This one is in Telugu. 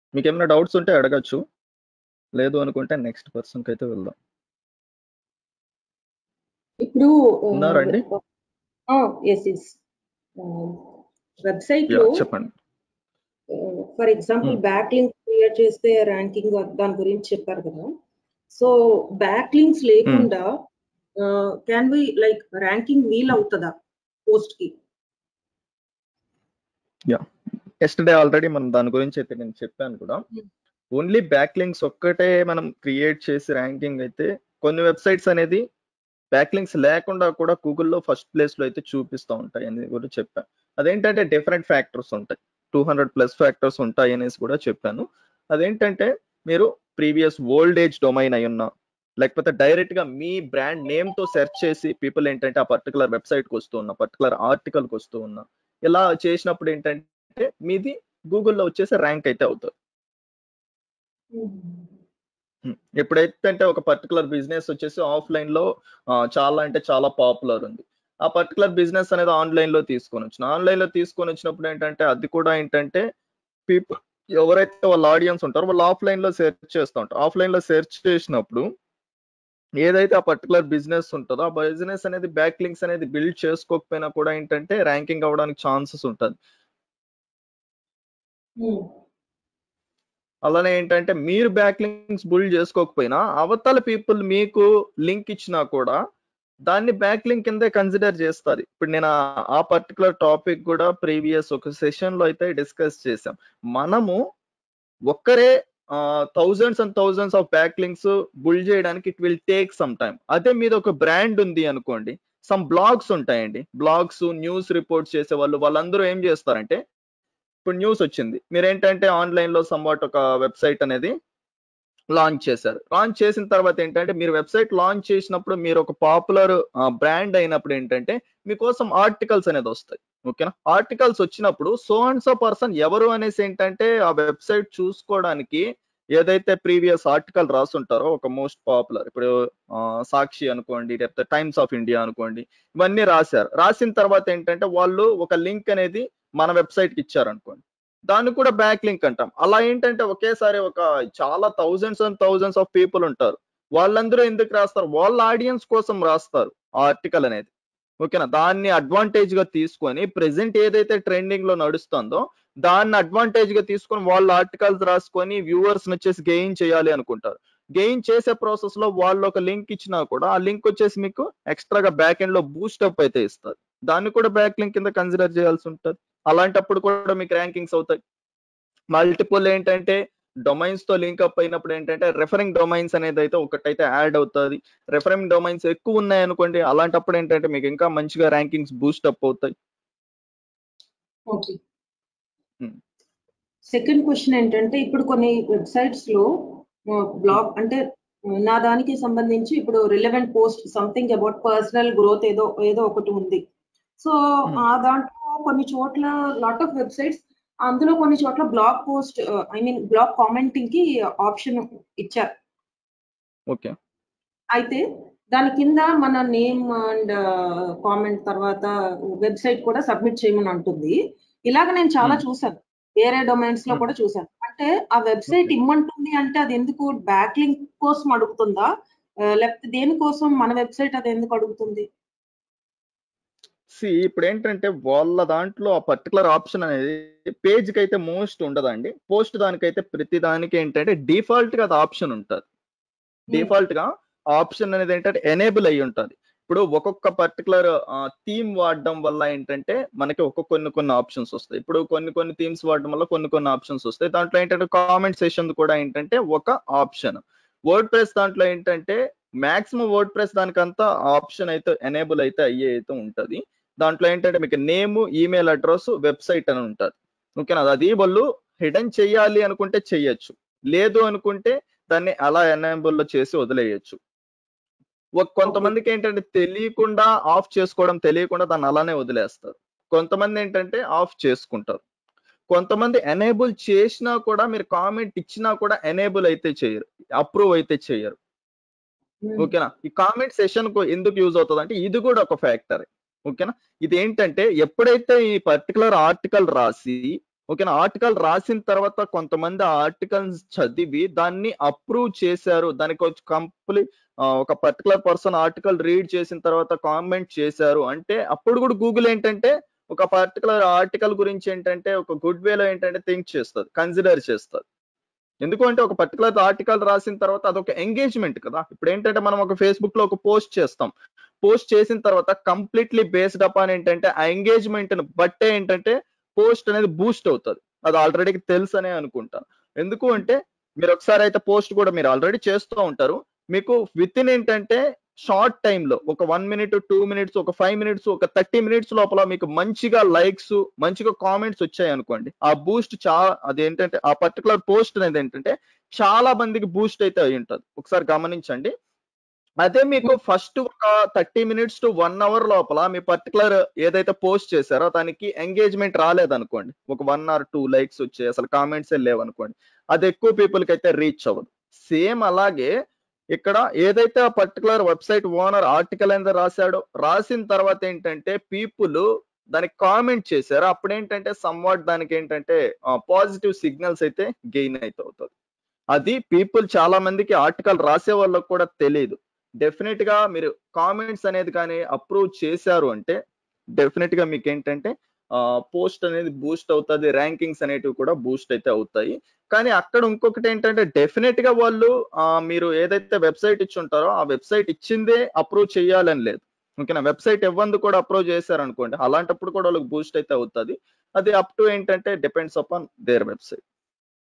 మీకేమైనా డౌట్స్ ఉంటే అడగచ్చు. లేదు అనుకుంటే నెక్స్ట్ పర్సన్‌కైతే వెళ్దాం. ఇప్పుడు ఉన్నారా అండి? ఆ! యెస్. యెస్. Ah, yeah! వెబ్‌సైట్‌లో చెప్పండి. Ah, for example hmm. Back link create చేస్తే ర్యాంకింగ్ దాని గురించి చెప్పారు కదా! So, back links hmm. లేకుండా ah, can we like ranking వీలవుతదా పోస్ట్‌కి? యాహ్! యెస్టర్‌డే ఆల్రెడీ మనం దాని గురించైతే నేను చెప్పాను కూడా. హ్మ్. ఓన్లీ బ్యాక్ లింక్స్ ఒక్కటే మనం క్రియేట్ చేసి ర్యాంకింగ్ అయితే కొన్ని వెబ్‌సైట్స్ అనేది బ్యాక్ లింక్స్ లేకుండా కూడా గూగుల్‌లో ఫస్ట్ ప్లేస్‌లో అయితే చూపిస్తా ఉంటాయని కూడా చెప్పా. అదేంటంటే డిఫరెంట్ ఫ్యాక్టర్స్ ఉంటాయి. 200 ప్లస్ ఫ్యాక్టర్స్ ఉంటాయనేసి కూడా చెప్పాను. అదేంటంటే మీరు ప్రీవియస్ ఓల్డ్ ఏజ్ డొమైన్ అయ్యున్నా, లేకపోతే డైరెక్ట్‌గా మీ బ్రాండ్ నేమ్‌తో సెర్చ్ చేసి పీపుల్ ఏంటంటే ఆ పర్టిక్యులర్ వెబ్‌సైట్‌కి వస్తూ ఉన్న, పర్టిక్యులర్ ఆర్టికల్‌కి వస్తూ ఉన్న, ఇలా చేసినప్పుడు ఏంటంటే మీది గూగుల్‌లో వచ్చేసి ర్యాంక్ అయితే అవుతది. హుహు. హ్మ్. ఎప్పుడైతే అంటే ఒక పర్టిక్యులర్ బిజినెస్ వచ్చేసి ఆఫ్‌లైన్‌లో ఆహ్, చాలా అంటే చాలా పాపులర్ ఉంది. ఆ పర్టిక్యులర్ బిజినెస్ అనేది ఆన్‌లైన్‌లో తీసుకొనొచ్చిన. ఆన్‌లైన్‌లో తీసుకొనొచ్చినప్పుడు ఏంటంటే అది కూడా ఏంటంటే పీపుల్ ఎవరైతే వాళ్ళ ఆడియన్స్ ఉంటారో వాళ్ళు ఆఫ్‌లైన్‌లో సెర్చ్ చేస్తా ఉంటారు. ఆఫ్‌లైన్‌లో సెర్చ్ చేసినప్పుడు ఏదైతే ఆ పర్టిక్యులర్ బిజినెస్ ఉంటదో, ఆ బిజినెస్ అనేది బ్యాక్ లింక్స్ అనేది బిల్డ్ చేసుకోకపోయినా కూడా ఏంటంటే ర్యాంకింగ్ అవ్వడానికి ఛాన్సెస్ ఉంటది. హ్మ్. అలానే ఏంటంటే మీరు బ్యాక్ లింక్స్ బిల్డ్ చేసుకోకపోయినా అవతల పీపుల్ మీకు లింక్ ఇచ్చినా కూడా దాన్ని బ్యాక్ లింక్ కిందే కన్సిడర్ చేస్తారు. ఇప్పుడు నేను ఆహ్, ఆ పర్టిక్యులర్ టాపిక్ కూడా ప్రీవియస్ ఒక సెషన్‌లో అయితే డిస్కస్ చేసాం. మనము ఒక్కరే ah, thousands and thousands of back links build చేయడానికి it will take some time. అదే మీదొక బ్రాండ్ ఉంది అనుకోండి. సమ్ బ్లాగ్స్ ఉంటాయండి. బ్లాగ్స్, న్యూస్ రిపోర్ట్స్ చేసేవాళ్ళు వాళ్ళందరూ ఏం చేస్తారంటే ఇప్పుడు న్యూస్ వచ్చింది. మీరేంటంటే ఆన్‌లైన్‌లో సమ్‌వాట్ ఒక వెబ్‌సైట్ అనేది లాంచ్ చేశారు. లాంచ్ చేసిన తర్వాత ఏంటంటే మీరు వెబ్‌సైట్ లాంచ్ చేసినప్పుడు మీరు ఒక పాపులర్ ఆహ్, బ్రాండ్ అయినప్పుడు ఏంటంటే మీకోసం ఆర్టికల్స్ అనేది వస్తాయి. ఓకేనా? ఆర్టికల్స్ వచ్చినప్పుడు సో అండ్ సో పర్సన్ ఎవరు అనేసి ఏంటంటే ఆ వెబ్‌సైట్ చూసుకోవడానికి ఏదైతే ప్రీవియస్ ఆర్టికల్ రాసుంటారో ఒక మోస్ట్ పాపులర్ ఇప్పుడు ఆహ్, సాక్షి అనుకోండి, లేకపోతే టైమ్స్ ఆఫ్ ఇండియా అనుకోండి. ఇవన్నీ రాసారు. రాసిన తర్వాత ఏంటంటే వాళ్ళు ఒక లింక్ అనేది మన వెబ్‌సైట్‌కి ఇచ్చారనుకోండి. దాన్ని కూడా బ్యాక్ లింక్ అంటాం. అలా ఏంటంటే ఒకేసారి ఒక చాలా thousands and thousands of people ఉంటారు. వాళ్ళందరూ ఎందుకు రాస్తారు? వాళ్ళ ఆడియన్స్ కోసం రాస్తారు ఆ ఆర్టికల్ అనేది. ఓకేనా? దాన్ని అడ్వాంటేజ్‌గా తీసుకొని ప్రెజెంట్ ఏదైతే ట్రెండింగ్‌లో నడుస్తుందో దాన్ని అడ్వాంటేజ్‌గా తీసుకొని వాళ్ళు ఆర్టికల్స్ రాసుకొని వ్యూవర్స్‌నొచ్చేసి గెయిన్ చేయాలి అనుకుంటారు. గెయిన్ చేసే ప్రాసెస్‌లో వాళ్ళు ఒక లింక్ ఇచ్చినా కూడా ఆ లింక్ వచ్చేసి మీకు ఎక్స్‌ట్రాగా బ్యాక్ ఎండ్‌లో బూస్టప్ అయితే ఇస్తారు. దాన్ని కూడా బ్యాక్ లింక్ కింద కన్సిడర్ చేయాల్సి ఉంటది. అలాంటప్పుడు కూడా మీకు ర్యాంకింగ్స్ అవుతాయి. మల్టిపుల్ ఏంటంటే డొమైన్స్‌తో లింక్ అప్ అయినప్పుడు ఏంటంటే రిఫరింగ్ డొమైన్స్ అనేదైతే ఒకటైతే యాడ్ అవుతది. రిఫరింగ్ డొమైన్స్ ఎక్కువ ఉన్నాయనుకోండి అలాంటప్పుడు ఏంటంటే మీకు ఇంకా మంచిగా ర్యాంకింగ్స్ బూస్టప్ అవుతాయి. ఓకే. హ్మ్. సెకండ్ క్వెషన్ ఏంటంటే ఇప్పుడు కొన్ని వెబ్‌సైట్స్‌లో ఆహ్, హ్మ్. బ్లాగ్ అంటే నా దానికి సంబంధించి ఇప్పుడు relevant post something about personal growth ఏదో ఏదో ఒకటి ఉంది. సో, హ్మ్. ఆ దాంట్లో కొన్ని చోట్ల లాట్ ఆఫ్ వెబ్‌సైట్స్ అందులో కొన్ని చోట్ల blog post ah, I mean blog కామెంటింగ్‌కి ఆప్షన్ ఇచ్చారు. ఓకే. అయితే దాని కింద మన నేమ్ అండ్ కామెంట్ తర్వాత వెబ్‌సైట్ కూడా సబ్మిట్ చేయమని అంటుంది. ఇలాగ నేను చాలా హ్మ్. చూసాను. వేరే డొమైన్స్‌లో హ్మ్. కూడా చూసాను. అంటే ఆ వెబ్‌సైట్ ఓకే. ఇమ్మంటుంది అంటే అది ఎందుకు బ్యాక్ లింక్ కోసం అడుగుతుందా? ఆహ్, లేకపోతే దేనికోసం మన వెబ్‌సైట్ అది ఎందుకు అడుగుతుంది? సీ ఇప్పుడేంటంటే వాళ్ళ దాంట్లో ఆ పర్టిక్యులర్ ఆప్షన్ అనేది పేజ్‌కైతే మోస్ట్ ఉండదండి. పోస్ట్ దానికైతే ప్రతి దానికి ఏంటంటే డిఫాల్ట్‌గా అది ఆప్షన్ ఉంటది. హ్మ్. డిఫాల్ట్‌గా ఆప్షన్ అనేది ఏంటంటే ఎనేబుల్ అయ్యి ఉంటది. ఇప్పుడు ఒక్కొక్క పర్టిక్యులర్ ఆహ్, థీమ్ వాడడం వల్ల ఏంటంటే మనకి ఒక కొన్ని కొన్ని ఆప్షన్స్ వస్తాయి. ఇప్పుడు కొన్ని కొన్ని థీమ్స్ వాడడం వల్ల కొన్ని కొన్ని ఆప్షన్స్ వస్తాయి. దాంట్లో ఏంటంటే కామెంట్ సెషన్ కూడా ఏంటంటే ఒక ఆప్షన్. వర్డ్ ప్రెస్ దాంట్లో ఏంటంటే మాక్సిమం వర్డ్ ప్రెస్ దానికంతా ఆప్షన్ అయితే ఎనేబుల్ అయితే అయ్యి అయితే ఉంటది. దాంట్లో ఏంటంటే మీకు నేమ్, ఈమెయిల్ అడ్రెస్, వెబ్‌సైట్ అని ఉంటది. ఓకేనా? అది వాళ్ళు హిడెన్ చేయాలి అనుకుంటే చెయ్యొచ్చు. లేదు అనుకుంటే దాన్ని అలా ఎనేబుల్‌లో చేసి వదిలేయొచ్చు. ఒక ఓకే. కొంతమందికి ఏంటంటే తెలియకుండా ఆఫ్ చేసుకోవడం తెలియకుండా దాన్ని అలానే వదిలేస్తారు. కొంతమంది ఏంటంటే ఆఫ్ చేసుకుంటారు. కొంతమంది ఎనేబుల్ చేసినా కూడా మీరు కామెంట్ ఇచ్చినా కూడా ఎనేబుల్ అయితే చేయరు. అప్రూవ్ అయితే చేయరు. హ్మ్. ఓకేనా? ఈ కామెంట్ సెషన్‌కు ఎందుకు యూజ్ అవుతదంటే ఇది కూడా ఒక ఫ్యాక్టరే. ఓకేనా? ఇదేంటంటే ఎప్పుడైతే ఈ పర్టిక్యులర్ ఆర్టికల్ రాసి ఓకేనా ఆర్టికల్ రాసిన తర్వాత కొంతమంది ఆ ఆర్టికల్స్ చదివి దాన్ని అప్రూవ్ చేశారు దానికి వచ్చి కంప్లీట్ ఒక పర్టికులర్ పర్సన్ ఆర్టికల్ రీడ్ చేసిన తర్వాత కామెంట్ చేశారు అంటే అప్పుడు కూడా గూగుల్ ఏంటంటే ఒక పర్టికులర్ ఆర్టికల్ గురించి ఏంటంటే ఒక గుడ్ వేలో ఏంటంటే థింక్ చేస్తుంది కన్సిడర్ చేస్తుంది ఎందుకంటే ఒక పర్టికులర్ ఆర్టికల్ రాసిన తర్వాత అదొక ఎంగేజ్మెంట్ కదా ఇప్పుడు ఏంటంటే మనం ఒక ఫేస్బుక్ లో ఒక పోస్ట్ చేస్తాం పోస్ట్ చేసిన తర్వాత కంప్లీట్లీ బేస్డ్ అప్ అని ఏంటంటే ఆ ఎంగేజ్మెంట్ బట్టే ఏంటంటే పోస్ట్ అనేది బూస్ట్ అవుతుంది అది ఆల్రెడీ తెలుసు అనే అనుకుంటాను ఎందుకు అంటే మీరు ఒకసారి అయితే పోస్ట్ కూడా మీరు ఆల్రెడీ చేస్తూ ఉంటారు మీకు విత్ ఇన్ ఏంటంటే షార్ట్ టైంలో ఒక వన్ మినిట్ టూ మినిట్స్ ఒక ఫైవ్ మినిట్స్ ఒక థర్టీ మినిట్స్ లోపల మీకు మంచిగా లైక్స్ మంచిగా కామెంట్స్ వచ్చాయి అనుకోండి ఆ బూస్ట్ చాలా అదేంటంటే ఆ పర్టికులర్ పోస్ట్ అనేది ఏంటంటే చాలా మందికి బూస్ట్ అయితే అయి ఉంటుంది ఒకసారి గమనించండి అదే మీకు ఫస్ట్ ఒక thirty minutes to one hour లోపల మీ పర్టికులర్ ఏదైతే పోస్ట్ చేశారో దానికి ఎంగేజ్మెంట్ రాలేదనుకోండి ఒక వన్ ఆర్ టూ లైక్స్ వచ్చాయి అసలు కామెంట్స్ లేవనుకోండి అది ఎక్కువ పీపుల్ కి అయితే రీచ్ అవ్వదు సేమ్ అలాగే ఇక్కడ ఏదైతే ఆ పర్టికులర్ వెబ్సైట్ ఓనర్ ఆర్టికల్ ఎంత రాశాడో రాసిన తర్వాత ఏంటంటే పీపుల్ దానికి కామెంట్ చేశారు అప్పుడు ఏంటంటే సమ్వాట్ దానికి ఏంటంటే పాజిటివ్ సిగ్నల్స్ అయితే గెయిన్ అయితే అవుతుంది అది పీపుల్ చాలా మందికి ఆర్టికల్ రాసే వాళ్ళకి కూడా తెలియదు డెఫినెట్ గా మీరు కామెంట్స్ అనేది కానీ అప్రూవ్ చేశారు అంటే డెఫినెట్ గా మీకు ఏంటంటే పోస్ట్ అనేది బూస్ట్ అవుతుంది ర్యాంకింగ్స్ అనేటివి కూడా బూస్ట్ అయితే అవుతాయి కానీ అక్కడ ఇంకొకటి ఏంటంటే డెఫినెట్ గా వాళ్ళు మీరు ఏదైతే వెబ్సైట్ ఇచ్చి ఉంటారో ఆ వెబ్సైట్ ఇచ్చిందే అప్రూవ్ చేయాలని లేదు ఓకేనా వెబ్సైట్ ఇవ్వంది కూడా అప్రూవ్ చేశారు అనుకోండి అలాంటప్పుడు కూడా వాళ్ళకి బూస్ట్ అయితే అవుతుంది అది అప్ టు ఏంటంటే డిపెండ్స్ అపాన్ దేర్ వెబ్సైట్